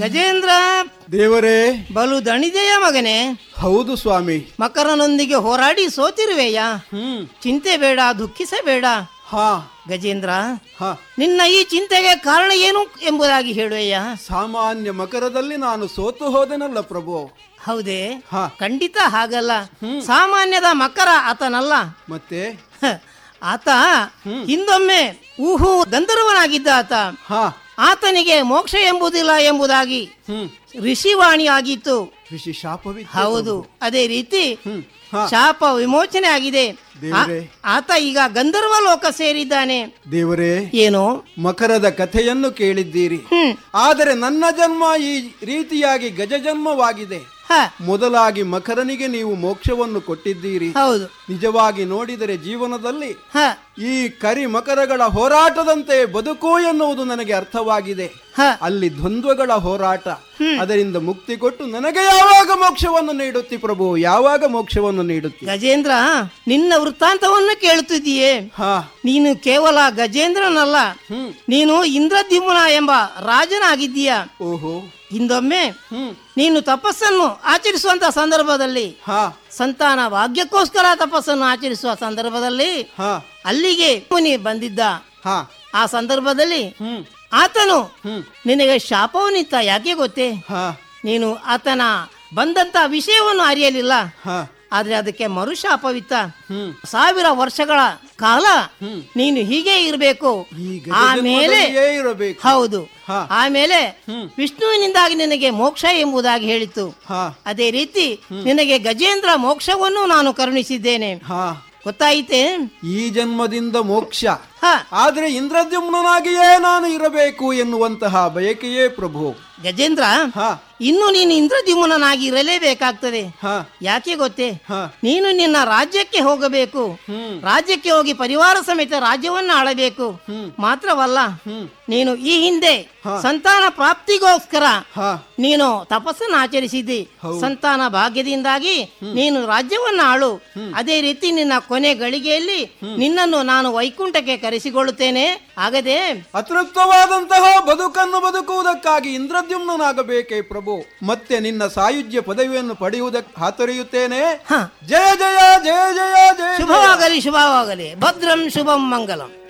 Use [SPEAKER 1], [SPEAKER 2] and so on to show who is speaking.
[SPEAKER 1] ಗಜೇಂದ್ರ
[SPEAKER 2] ದೇವರೇ
[SPEAKER 1] ಬಲು ದಣಿದೆಯ ಮಗನೇ
[SPEAKER 2] ಹೌದು ಸ್ವಾಮಿ
[SPEAKER 1] ಮಕರನೊಂದಿಗೆ ಹೋರಾಡಿ ಸೋತಿರುವೆಯ
[SPEAKER 2] ಹ್ಮ್
[SPEAKER 1] ಚಿಂತೆ ಬೇಡ ದುಃಖಿಸಬೇಡ
[SPEAKER 2] ಹಾ
[SPEAKER 1] ಗಜೇಂದ್ರ
[SPEAKER 2] ಹಾ
[SPEAKER 1] ನಿನ್ನ ಈ ಚಿಂತೆಗೆ ಕಾರಣ ಏನು ಎಂಬುದಾಗಿ ಹೇಳುವೆಯ
[SPEAKER 2] ಸಾಮಾನ್ಯ ಮಕರದಲ್ಲಿ ನಾನು ಸೋತು ಹೋದೆನಲ್ಲ ಪ್ರಭು
[SPEAKER 1] ಹೌದೇ
[SPEAKER 2] ಹಾ
[SPEAKER 1] ಖಂಡಿತ ಹಾಗಲ್ಲ ಸಾಮಾನ್ಯದ ಮಕರ ಆತನಲ್ಲ
[SPEAKER 2] ಮತ್ತೆ
[SPEAKER 1] ಹ, ಆತ ಹಿಂದೊಮ್ಮೆ ಊಹು ಗಂಧರ್ವನಾಗಿದ್ದ ಆತ
[SPEAKER 2] ಹಾ
[SPEAKER 1] ಆತನಿಗೆ ಮೋಕ್ಷ ಎಂಬುದಿಲ್ಲ ಎಂಬುದಾಗಿ
[SPEAKER 2] ಹ್ಮ್
[SPEAKER 1] ಋಷಿವಾಣಿ ಆಗಿತ್ತು
[SPEAKER 2] ಋಷಿ ಶಾಪವಿತ್ತು
[SPEAKER 1] ಹೌದು ಅದೇ ರೀತಿ
[SPEAKER 2] ಹ್ಮ್ ಹಾ
[SPEAKER 1] ಶಾಪ ವಿಮೋಚನೆ ಆಗಿದೆ ಆ-
[SPEAKER 2] ದೇವರೇ.
[SPEAKER 1] ಆತ ಈಗ ಗಂಧರ್ವ ಲೋಕ ಸೇರಿದ್ದಾನೆ
[SPEAKER 2] ದೇವರೇ
[SPEAKER 1] ಏನು
[SPEAKER 2] ಮಕರದ ಕಥೆಯನ್ನು ಕೇಳಿದ್ದೀರಿ
[SPEAKER 1] ಹ್ಮ್
[SPEAKER 2] ಆದರೆ ನನ್ನ ಜನ್ಮ ಈ ರೀತಿಯಾಗಿ ಗಜ ಜನ್ಮವಾಗಿದೆ
[SPEAKER 1] ಹ
[SPEAKER 2] ಮೊದಲಾಗಿ ಮಕರನಿಗೆ ನೀವು ಮೋಕ್ಷವನ್ನು ಕೊಟ್ಟಿದ್ದೀರಿ
[SPEAKER 1] ಹೌದು
[SPEAKER 2] ನಿಜವಾಗಿ ನೋಡಿದರೆ ಜೀವನದಲ್ಲಿ
[SPEAKER 1] ಹ
[SPEAKER 2] ಈ ಕರಿ ಮಕರಗಳ ಹೋರಾಟದಂತೆ ಬದುಕು ಎನ್ನುವುದು ನನಗೆ ಅರ್ಥವಾಗಿದೆ
[SPEAKER 1] ಹ
[SPEAKER 2] ಅಲ್ಲಿ ದ್ವಂದ್ವಗಳ ಹೋರಾಟ ಅದರಿಂದ ಮುಕ್ತಿ ಕೊಟ್ಟು ನನಗೆ ಯಾವಾಗ ಮೋಕ್ಷವನ್ನು ನೀಡುತ್ತಿ ಪ್ರಭು ಯಾವಾಗ ಮೋಕ್ಷವನ್ನು ನೀಡುತ್ತಿ
[SPEAKER 1] ಗಜೇಂದ್ರ ನಿನ್ನ ವೃತ್ತಾಂತವನ್ನು ಕೇಳುತ್ತಿದ್ದೀಯೇ
[SPEAKER 2] ಹಾ
[SPEAKER 1] ನೀನು ಕೇವಲ ಗಜೇಂದ್ರನಲ್ಲ
[SPEAKER 2] ಹ್ಮ್
[SPEAKER 1] ನೀನು ಇಂದ್ರದ್ಯುಮ್ನ ಎಂಬ ರಾಜನಾಗಿದ್ದೀಯ
[SPEAKER 2] ಓಹೋ
[SPEAKER 1] ಹಿಂದೊಮ್ಮೆ
[SPEAKER 2] ಹ್ಮ್
[SPEAKER 1] ನೀನು ತಪಸ್ಸನ್ನು ಆಚರಿಸುವಂತ ಸಂದರ್ಭದಲ್ಲಿ
[SPEAKER 2] ಹಾ
[SPEAKER 1] ಸಂತಾನ ಭಾಗ್ಯಕ್ಕೋಸ್ಕರ ತಪಸ್ಸನ್ನು ಆಚರಿಸುವ ಸಂದರ್ಭದಲ್ಲಿ
[SPEAKER 2] ಹಾ
[SPEAKER 1] ಅಲ್ಲಿಗೆ ಮುನಿ ಬಂದಿದ್ದ
[SPEAKER 2] ಹಾ
[SPEAKER 1] ಆ ಸಂದರ್ಭದಲ್ಲಿ
[SPEAKER 2] ಹ್ಮ್
[SPEAKER 1] ಆತನು
[SPEAKER 2] ಹ್ಮ್
[SPEAKER 1] ನಿನಗೆ ಶಾಪವನ್ನಿತ್ತ ಯಾಕೆ ಗೊತ್ತೇ
[SPEAKER 2] ಹಾ
[SPEAKER 1] ನೀನು ಆತನ ಬಂದಂತ ವಿಷಯವನ್ನು ಅರಿಯಲಿಲ್ಲ
[SPEAKER 2] ಹಾ
[SPEAKER 1] ಆದ್ರೆ ಅದಕ್ಕೆ ಮರುಶಾಪವಿತ್ತ
[SPEAKER 2] ಹ್ಮ್
[SPEAKER 1] ಸಾವಿರ ವರ್ಷಗಳ ಕಾಲ
[SPEAKER 2] ಹ್ಮ್.
[SPEAKER 1] ನೀನು ಹೀಗೆ ಇರಬೇಕು
[SPEAKER 2] ಈ
[SPEAKER 1] ಆಮೇಲೆ
[SPEAKER 2] ಗಜಜನ್ಮದಲ್ಲಿಯೇ ಇರಬೇಕು
[SPEAKER 1] ಹೌದು
[SPEAKER 2] ಹಾ.
[SPEAKER 1] ಆಮೇಲೆ
[SPEAKER 2] ಹ್ಮ್.
[SPEAKER 1] ವಿಷ್ಣುವಿನಿಂದಾಗಿ ನಿನಗೆ ಮೋಕ್ಷ ಎಂಬುದಾಗಿ ಹೇಳಿತು
[SPEAKER 2] ಹಾ
[SPEAKER 1] ಅದೇ ರೀತಿ ನಿನಗೆ ಗಜೇಂದ್ರ ಮೋಕ್ಷವನ್ನು ನಾನು ಕರುಣಿಸಿದ್ದೇನೆ
[SPEAKER 2] ಹಾ
[SPEAKER 1] ಗೊತ್ತಾಯಿತೆ
[SPEAKER 2] ಈ ಜನ್ಮದಿಂದ ಮೋಕ್ಷ
[SPEAKER 1] ಹ
[SPEAKER 2] ಆದ್ರೆ ಇಂದ್ರದ್ಯುಮ್ನಾಗಿಯೇ ನಾನು ಇರಬೇಕು ಎನ್ನುವಂತಹ ಬಯಕೆಯೇ ಪ್ರಭು
[SPEAKER 1] ಗಜೇಂದ್ರ
[SPEAKER 2] ಹಾ
[SPEAKER 1] ಇನ್ನು ನೀನು ಇಂದ್ರದ್ಯುಮ್ನಾಗಿ ಇರಲೇಬೇಕಾಗ್ತದೆ
[SPEAKER 2] ಹಾ
[SPEAKER 1] ಯಾಕೆ ಗೊತ್ತೇ
[SPEAKER 2] ಹಾ
[SPEAKER 1] ನೀನು ನಿನ್ನ ರಾಜ್ಯಕ್ಕೆ ಹೋಗಬೇಕು
[SPEAKER 2] ಹ್ಮ್
[SPEAKER 1] ರಾಜ್ಯಕ್ಕೆ ಹೋಗಿ ಪರಿವಾರ ಸಮೇತ ರಾಜ್ಯವನ್ನು ಆಳಬೇಕು
[SPEAKER 2] ಹ್ಮ್.
[SPEAKER 1] ಮಾತ್ರವಲ್ಲ
[SPEAKER 2] ಹ್ಮ್
[SPEAKER 1] ನೀನು ಈ ಹಿಂದೆ
[SPEAKER 2] ಹಾ.
[SPEAKER 1] ಸಂತಾನ ಪ್ರಾಪ್ತಿಗೋಸ್ಕರ
[SPEAKER 2] ಹಾ
[SPEAKER 1] ನೀನು ತಪಸ್ಸನ್ನು ಆಚರಿಸಿದ್ದಿ ಸಂತಾನ ಭಾಗ್ಯದಿಂದಾಗಿ ನೀನು ರಾಜ್ಯವನ್ನ ಆಳು ಅದೇ ರೀತಿ ನಿನ್ನ ಕೊನೆ ಗಳಿಗೆಯಲ್ಲಿ ನಿನ್ನನ್ನು ನಾನು ವೈಕುಂಠಕ್ಕೆ ಕರೆಸಿಕೊಳ್ಳುತ್ತೇನೆ ಆಗದೆ
[SPEAKER 2] ಅತೃಪ್ತವಾದಂತಹ ಬದುಕನ್ನು ಬದುಕುವುದಕ್ಕಾಗಿ ಇಂದ್ರದ್ಯುಮ್ನಾಗಬೇಕೇ ಪ್ರಭು ಮತ್ತೆ ನಿನ್ನ ಸಾಯುಜ್ಯ ಪದವಿಯನ್ನು ಪಡೆಯುವುದಕ್ಕೆ ಹಾತೊರೆಯುತ್ತೇನೆ
[SPEAKER 1] ಹ
[SPEAKER 2] ಜಯ ಜಯ ಜಯ ಜಯ ಜಯ ಜಯ
[SPEAKER 1] ಶುಭವಾಗಲಿ ಶುಭವಾಗಲಿ ಭದ್ರಂ ಶುಭಂ ಮಂಗಲಂ